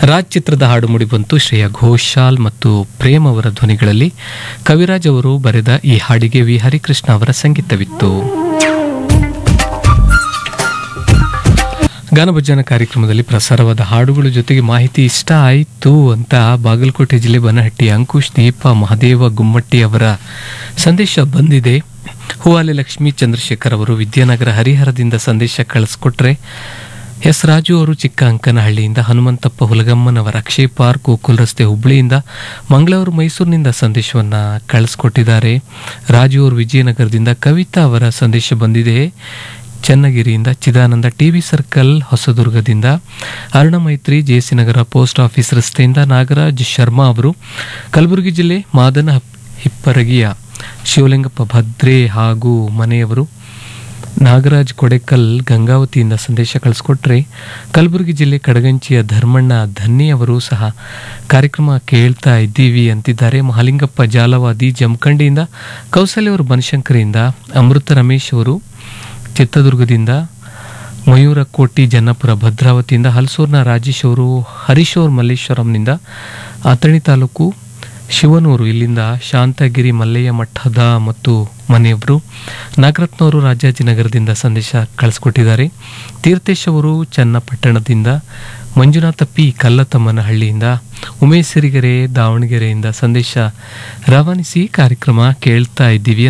ರಾಜ್ ಚಿತ್ರದ ಹಾಡು ಮೂಡಿಬಂತು ಶ್ರೇಯಾ ಘೋಷಾಲ್ ಮತ್ತು ಪ್ರೇಮ್ ಅವರ ಧ್ವನಿಗಳಲ್ಲಿ ಕವಿರಾಜ್ ಅವರು ಬರೆದ ಈ ಹಾಡಿಗೆ ವಿ ಹರಿಕೃಷ್ಣ ಅವರ ಸಂಗೀತವಿತ್ತು ಗಾನಭಜನ ಕಾರ್ಯಕ್ರಮದಲ್ಲಿ ಪ್ರಸಾರವಾದ ಹಾಡುಗಳ ಜೊತೆಗೆ ಮಾಹಿತಿ ಇಷ್ಟ ಆಯಿತು ಅಂತ ಬಾಗಲಕೋಟೆ ಜಿಲ್ಲೆ ಬನಹಟ್ಟಿ ಅಂಕುಶ್ ದೀಪ ಮಹದೇವ ಗುಮ್ಮಟ್ಟಿ ಅವರ ಸಂದೇಶ ಬಂದಿದೆ ಹೂವಾಲೆ ಲಕ್ಷ್ಮೀ ಚಂದ್ರಶೇಖರ್ ಅವರು ವಿದ್ಯಾನಗರ ಹರಿಹರದಿಂದ ಸಂದೇಶ ಕಳಿಸ್ಕೊಟ್ರೆ ಎಸ್ ರಾಜು ಅವರು ಚಿಕ್ಕ ಅಂಕನಹಳ್ಳಿಯಿಂದ ಹನುಮಂತಪ್ಪ ಹುಲಗಮ್ಮನವರ ಅಕ್ಷಯ್ ಪಾರ್ಕ್ ಗೋಕುಲ್ ರಸ್ತೆ ಹುಬ್ಳಿಯಿಂದ ಮಂಗಳೂರು ಮೈಸೂರಿನಿಂದ ಸಂದೇಶವನ್ನ ಕಳಿಸ್ಕೊಟ್ಟಿದ್ದಾರೆ ರಾಜು ಅವರು ವಿಜಯನಗರದಿಂದ ಕವಿತಾ ಅವರ ಸಂದೇಶ ಬಂದಿದೆ ಚನ್ನಗಿರಿಯಿಂದ ಚಿದಾನಂದ ಟಿವಿ ಸರ್ಕಲ್ ಹೊಸದುರ್ಗದಿಂದ ಅರುಣ ಮೈತ್ರಿ ಜೆಸಿ ನಗರ ಪೋಸ್ಟ್ ಆಫೀಸ್ ರಸ್ತೆಯಿಂದ ನಾಗರಾಜ್ ಶರ್ಮಾ ಅವರು ಕಲಬುರಗಿ ಜಿಲ್ಲೆ ಮಾದನ ಹಿಪ್ಪರಗಿಯ ಶಿವಲಿಂಗಪ್ಪ ಭದ್ರೆ ಹಾಗೂ ಮನೆಯವರು ನಾಗರಾಜ್ ಕೊಡೆಕಲ್ ಗಂಗಾವತಿಯಿಂದ ಸಂದೇಶ ಕಳಿಸ್ಕೊಟ್ರೆ ಕಲಬುರಗಿ ಜಿಲ್ಲೆ ಕಡಗಂಚಿಯ ಧರ್ಮಣ್ಣ ಧನ್ನಿ ಅವರು ಸಹ ಕಾರ್ಯಕ್ರಮ ಕೇಳ್ತಾ ಇದ್ದೀವಿ ಅಂತಿದ್ದಾರೆ ಮಹಾಲಿಂಗಪ್ಪ ಜಾಲವಾದಿ ಜಮಖಂಡಿಯಿಂದ ಕೌಸಲ್ಯ ಅವರು ಬನಶಂಕರಿಯಿಂದ ಅಮೃತ ರಮೇಶ್ ಅವರು ಚಿತ್ರದುರ್ಗದಿಂದ ಮಯೂರ ಕೋಟಿ ಜನ್ನಪುರ ಭದ್ರಾವತಿಯಿಂದ ಹಲಸೂರಿನ ರಾಜೇಶ್ ಅವರು ಹರೀಶ್ ಅವರು ಮಲ್ಲೇಶ್ವರಂನಿಂದ ಅಥಣಿ ತಾಲೂಕು ಶಿವನೂರು ಇಲ್ಲಿಂದ ಶಾಂತಗಿರಿ ಮಲ್ಲಯ್ಯ ಮಠದ ಮತ್ತು ಮನೆಯವರು ನಾಗರತ್ನವರು ರಾಜಾಜಿನಗರದಿಂದ ಸಂದೇಶ ಕಳಿಸ್ಕೊಟ್ಟಿದ್ದಾರೆ ತೀರ್ಥೇಶ್ ಅವರು ಚನ್ನಪಟ್ಟಣದಿಂದ ಮಂಜುನಾಥ ಪಿ ಕಲ್ಲತಮ್ಮನಹಳ್ಳಿಯಿಂದ ಉಮೇಶ್ ಸಿರಿಗೆರೆ ದಾವಣಗೆರೆಯಿಂದ ಸಂದೇಶ ರವಾನಿಸಿ ಕಾರ್ಯಕ್ರಮ ಕೇಳ್ತಾ ಇದ್ದೀವಿ